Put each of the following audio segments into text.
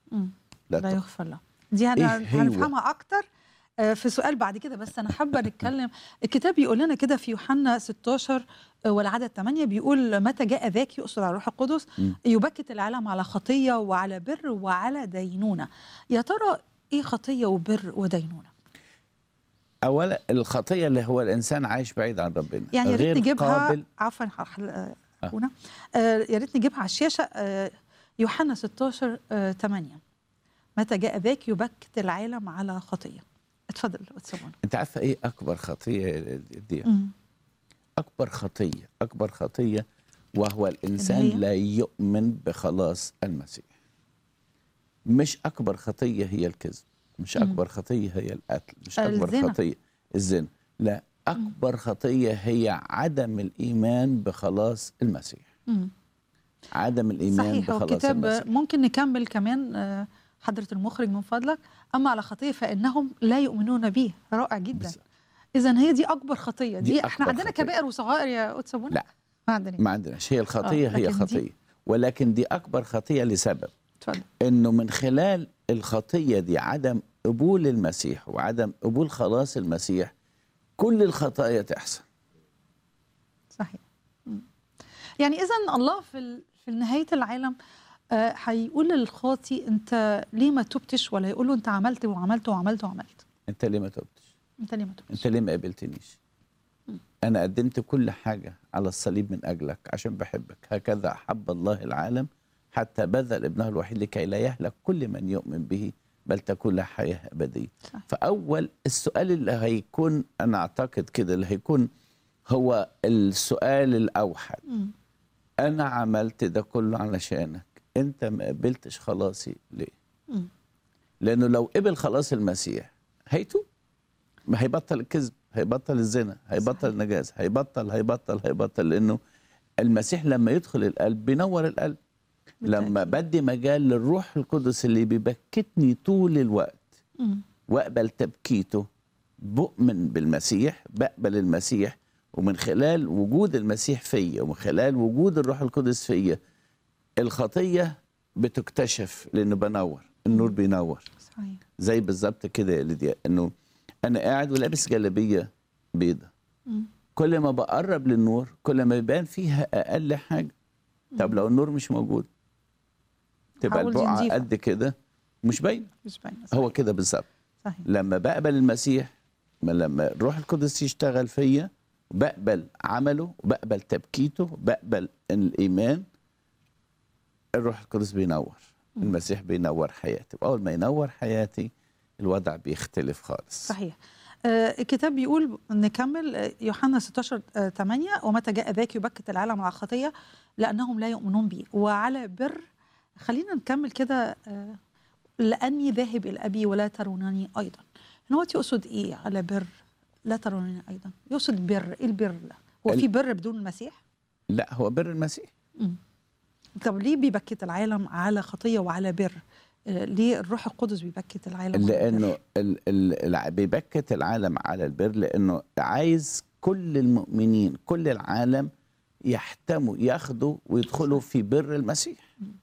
مم. لا لا تغفر يغفر له دي هن- إيه هو؟ هنفهمها اكتر آه، في سؤال بعد كده بس انا حابه نتكلم الكتاب بيقول لنا كده في يوحنا 16 آه، والعدد 8 بيقول متى جاء ذاك يقصد على الروح القدس مم. يبكت العالم على خطيه وعلى بر وعلى دينونه يا ترى ايه خطيه وبر ودينونه اولا الخطيه اللي هو الانسان عايش بعيد عن ربنا يعني يا ريت غير نجيبها قابل عفوا ح- آه، آه. أخونا. آه، يا ريت نجيبها على الشاشه آه، يوحنا 16 آه، 8 متى جاء ذاك يبكت العالم على خطيه اتفضل اتسابونا انت عارفه ايه اكبر خطيه دي مم. اكبر خطيه اكبر خطيه وهو الانسان اللي هي؟ لا يؤمن بخلاص المسيح مش اكبر خطيه هي الكذب مش مم. اكبر خطيه هي القتل مش اكبر الزنا. خطيه الزنا لا اكبر خطيه هي عدم الايمان بخلاص المسيح مم. عدم الايمان صحيح هو بخلاص الكتاب المسيح ممكن نكمل كمان آه، حضرة المخرج من فضلك أما على خطية فإنهم لا يؤمنون به رائع جدا بس- إذا هي دي أكبر خطية دي, دي احنا أكبر عندنا خطية. كبائر وصغائر يا أتسابون لا. ما عندنا ما عندناش هي الخطيه آه، هي لكن دي- خطيه ولكن دي اكبر خطيه لسبب اتفضل انه من خلال الخطيه دي عدم قبول المسيح وعدم قبول خلاص المسيح كل الخطايا تحصل صحيح مم. يعني إذا الله في ال- في نهاية العالم آه، هيقول للخاطي أنت ليه ما تبتش ولا يقول له أنت عملت وعملت وعملت وعملت انت ليه ما تبتش أنت ليه ما تبتش انت ليه ما قبلتنيش مم. انا قدمت كل حاجه على الصليب من اجلك عشان بحبك هكذا احب الله العالم حتى بذل ابنه الوحيد لكي لا يهلك كل من يؤمن به بل تكون له حياه ابديه صح. فاول السؤال اللي هيكون انا اعتقد كده اللي هيكون هو السؤال الاوحد مم. انا عملت ده كله علشانك انت ما قبلتش خلاصي ليه مم. لانه لو قبل خلاص المسيح هيتوب ما هيبطل الكذب هيبطل الزنا هيبطل صحيح. النجاسه هيبطل هيبطل هيبطل لانه المسيح لما يدخل القلب بينور القلب لما بالتأكيد. بدي مجال للروح القدس اللي بيبكتني طول الوقت مم. واقبل تبكيته بؤمن بالمسيح بقبل المسيح ومن خلال وجود المسيح فيا ومن خلال وجود الروح القدس فيا الخطيه بتكتشف لانه بنور النور بينور صحيح زي بالظبط كده يا ليديا انه انا قاعد ولابس جلابيه بيضة مم. كل ما بقرب للنور كل ما يبان فيها اقل حاجه طب لو النور مش موجود تبقى حاول دي البقعه نضيفة. قد كده مش باينه مش باينة هو صحيح. كده بالظبط صحيح لما بقبل المسيح ما لما الروح القدس يشتغل فيا بقبل عمله وبقبل تبكيته بقبل الايمان الروح القدس بينور المسيح بينور حياتي واول ما ينور حياتي الوضع بيختلف خالص صحيح آه، الكتاب بيقول نكمل آه، يوحنا 16 آه، 8 ومتى جاء ذاك يبكت العالم على خطيه لانهم لا يؤمنون بي وعلى بر خلينا نكمل كده آه، لاني ذاهب الى ابي ولا ترونني ايضا هنا هو يقصد ايه على بر لا ترونني ايضا يقصد بر ايه البر ده هو ال- في بر بدون المسيح لا هو بر المسيح مم. طب ليه بيبكت العالم على خطيه وعلى بر آه، ليه الروح القدس بيبكت العالم على لانه بر؟ ال ال الع- بيبكت العالم على البر لانه عايز كل المؤمنين كل العالم يحتموا ياخدوا ويدخلوا في بر المسيح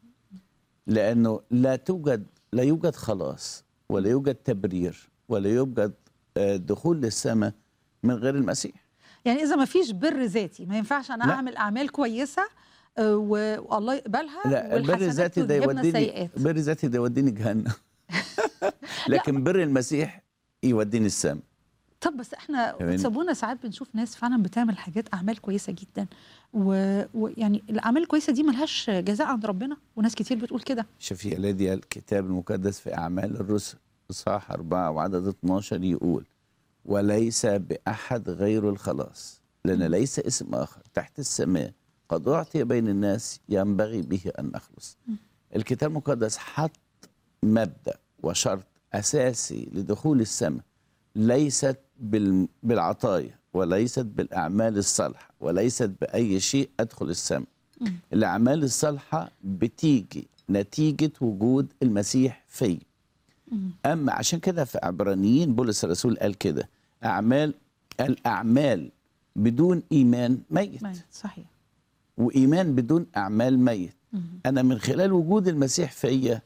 لانه لا توجد لا يوجد خلاص ولا يوجد تبرير ولا يوجد آه، دخول للسماء من غير المسيح يعني اذا ما فيش بر ذاتي ما ينفعش انا لا. اعمل اعمال كويسه آه، و- والله يقبلها لا البر والحسنات الذاتي ده تذهبنا يوديني السيئات البر الذاتي ده يوديني جهنم لكن بر المسيح يوديني السماء طب بس احنا فاهماني؟ سابونا ساعات بنشوف ناس فعلا بتعمل حاجات اعمال كويسه جدا و- ويعني الاعمال الكويسه دي ملهاش جزاء عند ربنا وناس كتير بتقول كده شوفي يا ليديا الكتاب المقدس في أعمال الرسل إصحاح أربعة وعدد 12 يقول وليس بأحد غير الخلاص لأن ليس اسم آخر تحت السماء قد أعطي بين الناس ينبغي به أن نخلص الكتاب المقدس حط مبدأ وشرط أساسي لدخول السماء ليست بال- بالعطايا وليست بالأعمال الصالحة وليست بأي شيء أدخل السماء الأعمال الصالحة بتيجي نتيجة وجود المسيح في أما عشان كده في عبرانيين بولس الرسول قال كده أعمال الأعمال بدون إيمان ميت ميت صحيح وإيمان بدون أعمال ميت أنا من خلال وجود المسيح فيا